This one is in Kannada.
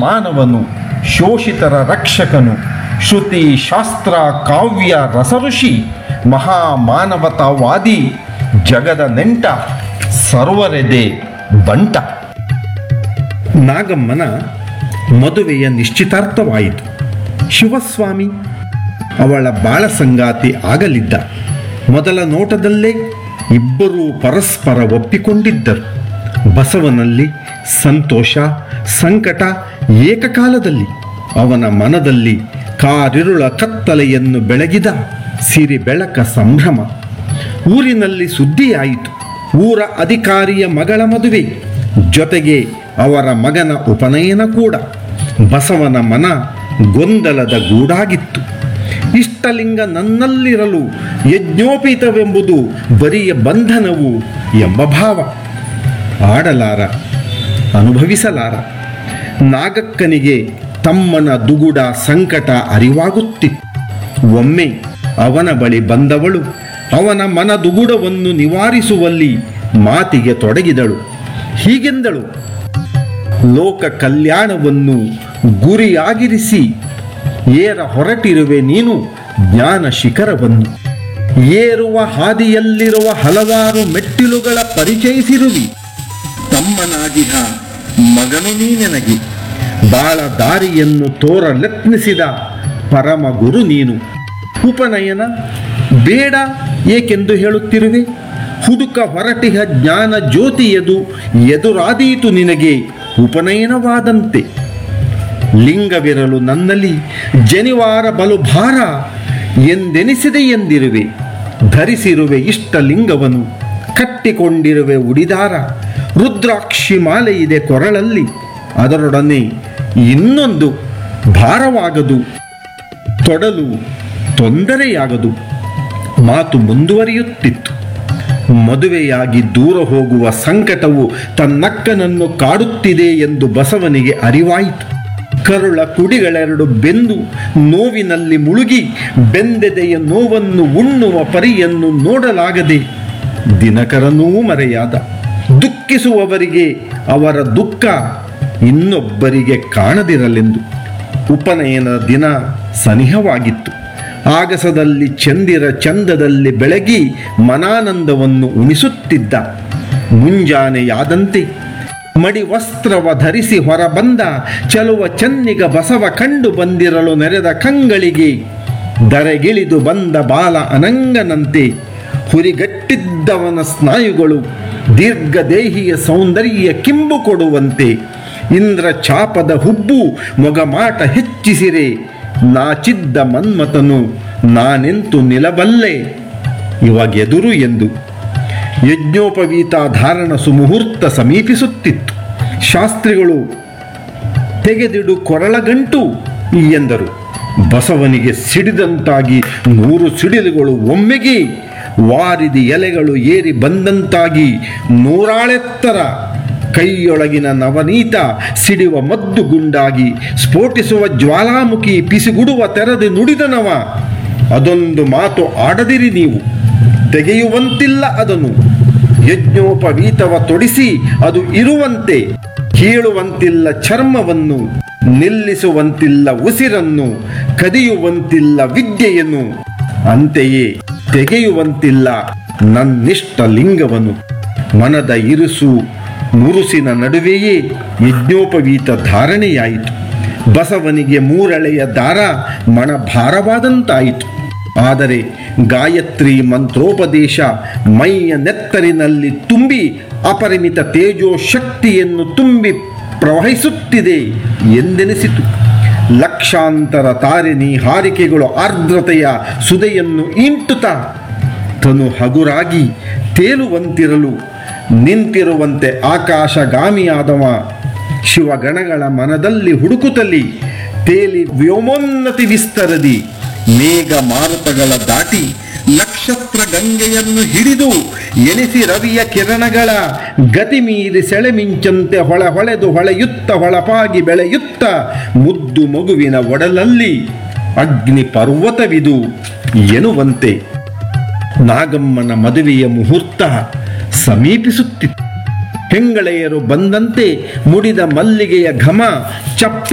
ಮಾನವನು ಶೋಷಿತರ ರಕ್ಷಕನು ಶ್ರುತಿ ಶಾಸ್ತ್ರ ಕಾವ್ಯ ರಸಋಷಿ ಮಹಾಮಾನವತಾವಾದಿ ಜಗದ ನೆಂಟ ಸರ್ವರೆದೆ ಬಂಟ ನಾಗಮ್ಮನ ಮದುವೆಯ ನಿಶ್ಚಿತಾರ್ಥವಾಯಿತು ಶಿವಸ್ವಾಮಿ ಅವಳ ಬಾಳ ಸಂಗಾತಿ ಆಗಲಿದ್ದ ಮೊದಲ ನೋಟದಲ್ಲೇ ಇಬ್ಬರೂ ಪರಸ್ಪರ ಒಪ್ಪಿಕೊಂಡಿದ್ದರು ಬಸವನಲ್ಲಿ ಸಂತೋಷ ಸಂಕಟ ಏಕಕಾಲದಲ್ಲಿ ಅವನ ಮನದಲ್ಲಿ ಕಾರಿರುಳ ಕತ್ತಲೆಯನ್ನು ಬೆಳಗಿದ ಸಿರಿ ಬೆಳಕ ಸಂಭ್ರಮ ಊರಿನಲ್ಲಿ ಸುದ್ದಿಯಾಯಿತು ಊರ ಅಧಿಕಾರಿಯ ಮಗಳ ಮದುವೆ ಜೊತೆಗೆ ಅವರ ಮಗನ ಉಪನಯನ ಕೂಡ ಬಸವನ ಮನ ಗೊಂದಲದ ಗೂಡಾಗಿತ್ತು ಇಷ್ಟಲಿಂಗ ನನ್ನಲ್ಲಿರಲು ಯಜ್ಞೋಪೀತವೆಂಬುದು ಬರಿಯ ಬಂಧನವು ಎಂಬ ಭಾವ ಆಡಲಾರ ಅನುಭವಿಸಲಾರ ನಾಗಕ್ಕನಿಗೆ ತಮ್ಮನ ದುಗುಡ ಸಂಕಟ ಅರಿವಾಗುತ್ತಿತ್ತು ಒಮ್ಮೆ ಅವನ ಬಳಿ ಬಂದವಳು ಅವನ ಮನ ದುಗುಡವನ್ನು ನಿವಾರಿಸುವಲ್ಲಿ ಮಾತಿಗೆ ತೊಡಗಿದಳು ಹೀಗೆಂದಳು ಲೋಕ ಕಲ್ಯಾಣವನ್ನು ಗುರಿಯಾಗಿರಿಸಿ ಏರ ಹೊರಟಿರುವೆ ನೀನು ಜ್ಞಾನ ಶಿಖರವನ್ನು ಏರುವ ಹಾದಿಯಲ್ಲಿರುವ ಹಲವಾರು ಮೆಟ್ಟಿಲುಗಳ ಪರಿಚಯಿಸಿರುವಿ ತಮ್ಮನಾಗಿಹ ಮಗನು ನೀ ನನಗೆ ಬಾಳ ದಾರಿಯನ್ನು ತೋರಲೆತ್ನಿಸಿದ ಪರಮ ಗುರು ನೀನು ಉಪನಯನ ಬೇಡ ಏಕೆಂದು ಹೇಳುತ್ತಿರುವೆ ಹುದುಕ ಹೊರಟಿಹ ಜ್ಞಾನ ಜ್ಯೋತಿಯದು ಎದುರಾದೀತು ನಿನಗೆ ಉಪನಯನವಾದಂತೆ ಲಿಂಗವಿರಲು ನನ್ನಲ್ಲಿ ಜನಿವಾರ ಬಲು ಭಾರ ಎಂದೆನಿಸಿದೆ ಎಂದಿರುವೆ ಧರಿಸಿರುವೆ ಇಷ್ಟ ಲಿಂಗವನು ಕಟ್ಟಿಕೊಂಡಿರುವೆ ಉಡಿದಾರ ರುದ್ರಾಕ್ಷಿ ಮಾಲೆ ಇದೆ ಕೊರಳಲ್ಲಿ ಅದರೊಡನೆ ಇನ್ನೊಂದು ಭಾರವಾಗದು ತೊಡಲು ತೊಂದರೆಯಾಗದು ಮಾತು ಮುಂದುವರಿಯುತ್ತಿತ್ತು ಮದುವೆಯಾಗಿ ದೂರ ಹೋಗುವ ಸಂಕಟವು ತನ್ನಕ್ಕನನ್ನು ಕಾಡುತ್ತಿದೆ ಎಂದು ಬಸವನಿಗೆ ಅರಿವಾಯಿತು ಕರುಳ ಕುಡಿಗಳೆರಡು ಬೆಂದು ನೋವಿನಲ್ಲಿ ಮುಳುಗಿ ಬೆಂದೆದೆಯ ನೋವನ್ನು ಉಣ್ಣುವ ಪರಿಯನ್ನು ನೋಡಲಾಗದೆ ದಿನಕರನೂ ಮರೆಯಾದ ದುಃಖಿಸುವವರಿಗೆ ಅವರ ದುಃಖ ಇನ್ನೊಬ್ಬರಿಗೆ ಕಾಣದಿರಲೆಂದು ಉಪನಯನ ದಿನ ಸನಿಹವಾಗಿತ್ತು ಆಗಸದಲ್ಲಿ ಚಂದಿರ ಚಂದದಲ್ಲಿ ಬೆಳಗಿ ಮನಾನಂದವನ್ನು ಉಣಿಸುತ್ತಿದ್ದ ಮುಂಜಾನೆಯಾದಂತೆ ಮಡಿ ವಸ್ತ್ರವ ಧರಿಸಿ ಹೊರಬಂದ ಚಲುವ ಚನ್ನಿಗ ಬಸವ ಕಂಡು ಬಂದಿರಲು ನೆರೆದ ಕಂಗಳಿಗೆ ದರೆಗಿಳಿದು ಬಂದ ಬಾಲ ಅನಂಗನಂತೆ ಹುರಿಗಟ್ಟಿದ್ದವನ ಸ್ನಾಯುಗಳು ದೀರ್ಘದೇಹಿಯ ಸೌಂದರ್ಯ ಕಿಂಬು ಕೊಡುವಂತೆ ಇಂದ್ರ ಚಾಪದ ಹುಬ್ಬು ಮೊಗಮಾಟ ಹೆಚ್ಚಿಸಿರೆ ನಾಚಿದ್ದ ಮನ್ಮಥನು ನಾನೆಂತು ನಿಲಬಲ್ಲೆ ಇವಾಗೆದುರು ಎಂದು ಯಜ್ಞೋಪವೀತ ಧಾರಣ ಸುಮುಹೂರ್ತ ಸಮೀಪಿಸುತ್ತಿತ್ತು ಶಾಸ್ತ್ರಿಗಳು ತೆಗೆದಿಡು ಕೊರಳಗಂಟು ಎಂದರು ಬಸವನಿಗೆ ಸಿಡಿದಂತಾಗಿ ನೂರು ಸಿಡಿಲುಗಳು ಒಮ್ಮೆಗೆ ವಾರಿದಿ ಎಲೆಗಳು ಏರಿ ಬಂದಂತಾಗಿ ನೂರಾಳೆತ್ತರ ಕೈಯೊಳಗಿನ ನವನೀತ ಸಿಡಿವ ಮದ್ದು ಗುಂಡಾಗಿ ಸ್ಫೋಟಿಸುವ ಜ್ವಾಲಾಮುಖಿ ಪಿಸಿಗುಡುವ ತೆರೆದು ನುಡಿದನವ ಅದೊಂದು ಮಾತು ಆಡದಿರಿ ನೀವು ತೆಗೆಯುವಂತಿಲ್ಲ ಅದನ್ನು ಯಜ್ಞೋಪವೀತವ ತೊಡಿಸಿ ಅದು ಇರುವಂತೆ ಕೀಳುವಂತಿಲ್ಲ ಚರ್ಮವನ್ನು ನಿಲ್ಲಿಸುವಂತಿಲ್ಲ ಉಸಿರನ್ನು ಕದಿಯುವಂತಿಲ್ಲ ವಿದ್ಯೆಯನ್ನು ಅಂತೆಯೇ ತೆಗೆಯುವಂತಿಲ್ಲ ನನ್ನಿಷ್ಟ ಲಿಂಗವನ್ನು ಮನದ ಇರುಸು ಮುರುಸಿನ ನಡುವೆಯೇ ಯಜ್ಞೋಪವೀತ ಧಾರಣೆಯಾಯಿತು ಬಸವನಿಗೆ ಮೂರಳೆಯ ದಾರ ಮಣ ಭಾರವಾದಂತಾಯಿತು ಆದರೆ ಗಾಯತ್ರಿ ಮಂತ್ರೋಪದೇಶ ಮೈಯ ನೆತ್ತರಿನಲ್ಲಿ ತುಂಬಿ ಅಪರಿಮಿತ ತೇಜೋ ಶಕ್ತಿಯನ್ನು ತುಂಬಿ ಪ್ರವಹಿಸುತ್ತಿದೆ ಎಂದೆನಿಸಿತು ಲಕ್ಷಾಂತರ ತಾರಿಣಿ ಹಾರಿಕೆಗಳು ಆರ್ದ್ರತೆಯ ಸುದೆಯನ್ನು ಇಂಟುತ್ತಾ ತನು ಹಗುರಾಗಿ ತೇಲುವಂತಿರಲು ನಿಂತಿರುವಂತೆ ಆಕಾಶಗಾಮಿಯಾದವ ಶಿವಗಣಗಳ ಮನದಲ್ಲಿ ಹುಡುಕುತ್ತಲಿ ತೇಲಿ ವ್ಯೋಮೋನ್ನತಿ ವಿಸ್ತರದಿ ಮೇಘ ಮಾರುತಗಳ ದಾಟಿ ನಕ್ಷತ್ರ ಗಂಗೆಯನ್ನು ಹಿಡಿದು ಎಣಿಸಿ ರವಿಯ ಕಿರಣಗಳ ಗತಿ ಮೀರಿ ಸೆಳೆಮಿಂಚಂತೆ ಹೊಳ ಹೊಳೆದು ಹೊಳೆಯುತ್ತ ಹೊಳಪಾಗಿ ಬೆಳೆಯುತ್ತ ಮುದ್ದು ಮಗುವಿನ ಒಡಲಲ್ಲಿ ಅಗ್ನಿ ಪರ್ವತವಿದು ಎನ್ನುವಂತೆ ನಾಗಮ್ಮನ ಮದುವೆಯ ಮುಹೂರ್ತ ಸಮೀಪಿಸುತ್ತಿತ್ತು ಹೆಂಗಳೆಯರು ಬಂದಂತೆ ಮುಡಿದ ಮಲ್ಲಿಗೆಯ ಘಮ ಚಪ್ಪ